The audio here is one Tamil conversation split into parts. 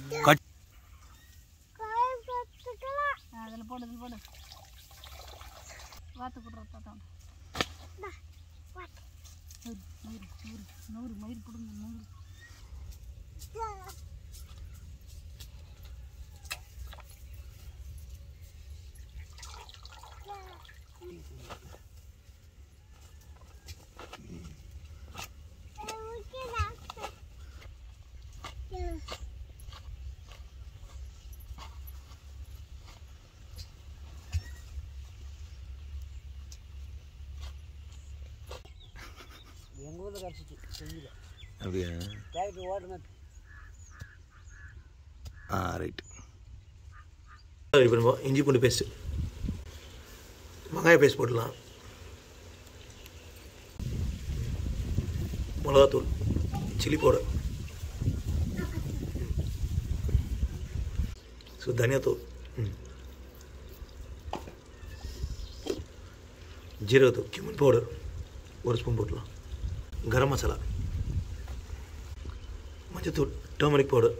கட் அதில் போடு இதில் போடு வாத்து கொடுற பார்த்தான் நூறு நூறு நூறு நூறு மயிர் பிடுங்க நூறு எங்கள் ஊரில் கிடச்சிச்சு செஞ்சில் அப்படியா டிராக்டர் ஓட்டுனது ஆ ரைட் இப்போ நம்ம இஞ்சி பூண்டு பேஸ்ட்டு வெங்காய பேஸ்ட் போடலாம் மிளகாத்தூள் சில்லி பவுடர் ஸோ தனியாத்தூள் ம் ஜீரகத்தூள் கிமன் பவுடர் ஒரு ஸ்பூன் போடலாம் கரம் மசாலா மஞ்சத்தூள் டர்மரிக் பவுடர்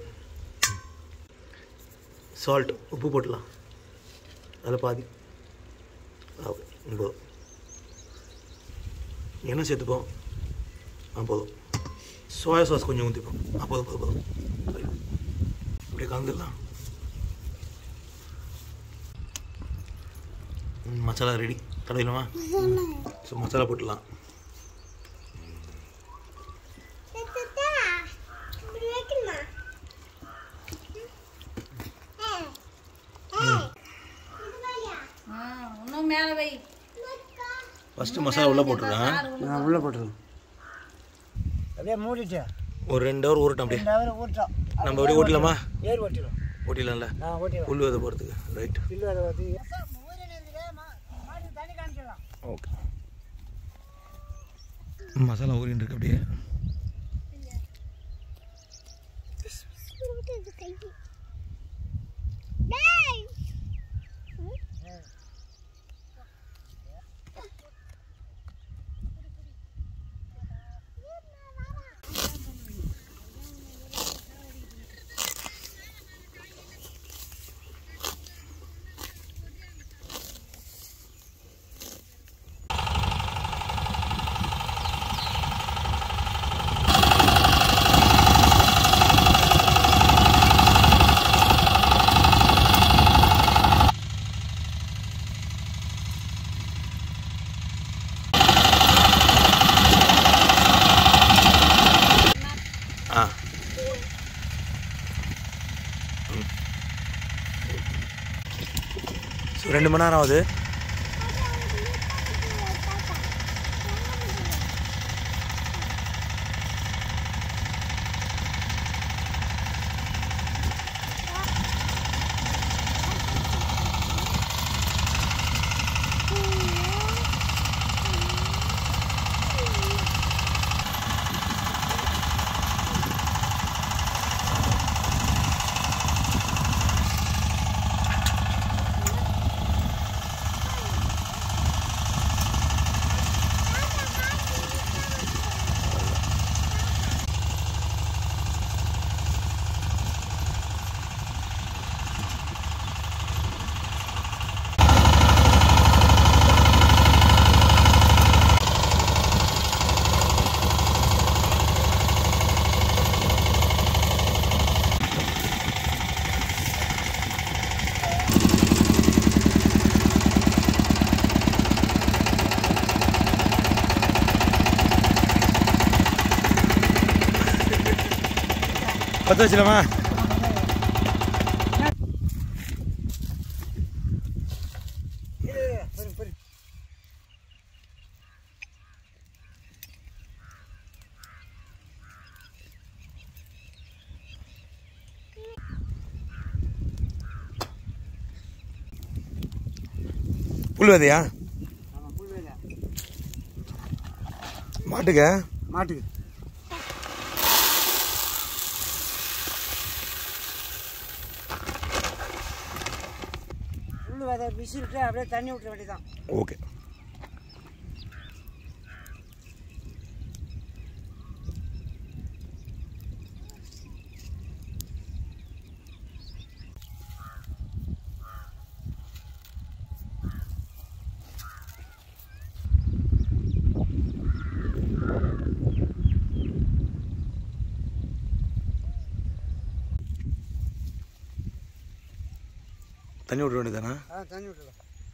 சால்ட் உப்பு போட்டுடலாம் அதில் பாதி ஓகே போதும் எண்ணெய் சேர்த்துப்போம் ஆ போதும் சோயா சாஸ் கொஞ்சம் ஊற்றிப்போம் ஆ போதும் போதும் போதும் Right. அப்படியே கலந்துடலாம் ம், மசாலா ரெடி தடவிடலாமா ஸோ மசாலா போட்டுடலாம் ஆ இன்னும் மேலே வை ஃபஸ்ட்டு மசாலா உள்ளே போட்டுருக்கேன் நான் உள்ளே போட்டுருவோம் அப்படியே மூடிட்டு ஒரு ரெண்டு ஹவர் ஊறட்டும் அப்படியே ரெண்டு ஹவர் ஊற்றோம் நம்ம அப்படியே ஓட்டலாமா ஏர் ஓட்டிடும் ஓட்டிடலாம்ல நான் ஓட்டிடுவேன் புல் விதை போகிறதுக்கு ரைட் பில்லு அதை ஊற்றி தண்ணி காமிச்சிடலாம் ஓகே மசாலா ஊறின்னு இருக்கு அப்படியே ஆ ஸோ ரெண்டு மணி நேரம் ஆகுது பற்ற வச்சிடலாமா பொறு பொறு புல் விதையா ஆமாம் புல் வேலை மாட்டுக்க மாட்டுக்கு புல் விதை விசிறிட்டு அப்படியே தண்ணி விட்டுற வேண்டியதான் ஓகே தண்ணி விட வேண்டியதானே ஆ தண்ணி விட்டுலாம்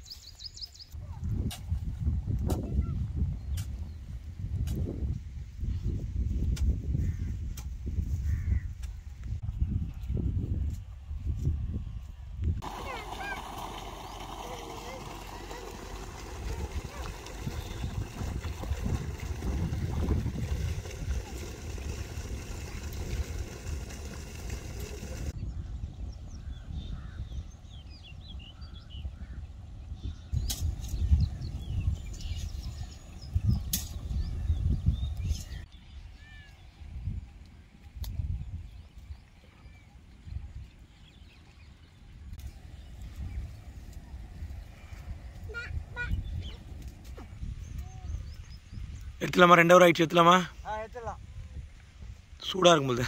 எடுத்துலாமா ரெண்டு ஹவர் ஆயிடுச்சு எடுத்துலாமா ஆ எடுத்துடலாம் சூடாக இருக்கும்போது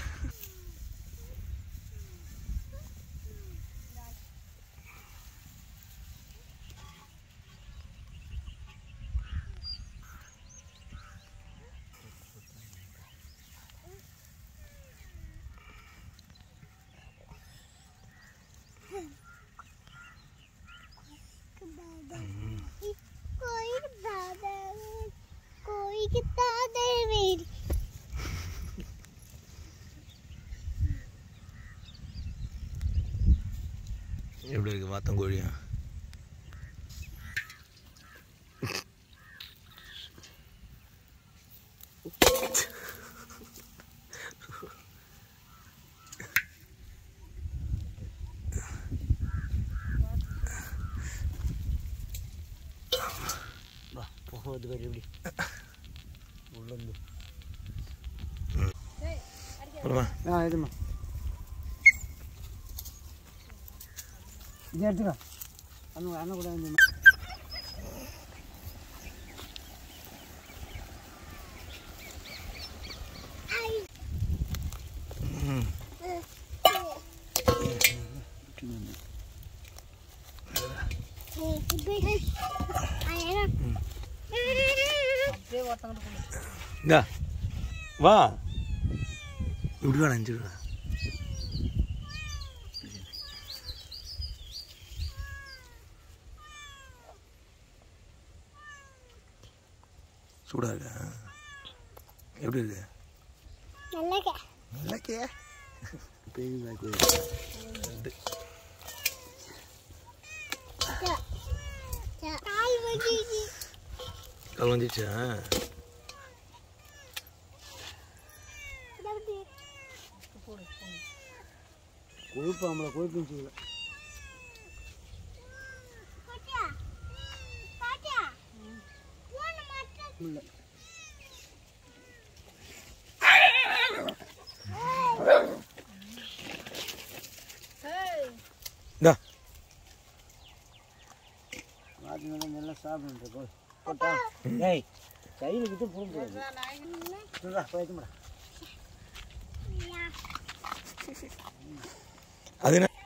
कोई दादा कोई कितना दे मेरी எப்படி இருக்கு வாத்தங்கோழியா வா போகுது பேர் எப்படி உள்ளந்து போலாமா ஆ எடுமா இது எடுத்துக்கோ அண்ணன் அண்ணன் கூட வந்து அப்படியே ஒருத்தங்கிட்ட கொடு இந்தா வா இப்படி வா நஞ்சு வா சூடாக இருக்கா எப்படி இருக்கு நல்ல நல்லாக்கே கால் வலிக்குது. கால் வந்துச்சா இதாவது போடு போடு கொழுப்பு நம்மளை கொழுப்புன்னு சொல்லல பாட்டியா பாட்டியா போன மாட்டேன் இல்லை இந்தா மாற்றி நல்லா நல்லா சாப்பிடுன்ற போய் போட்டா ஏய் கையில் கிட்ட போடக்கூடாது சொல்றா போயிட்டு அது என்ன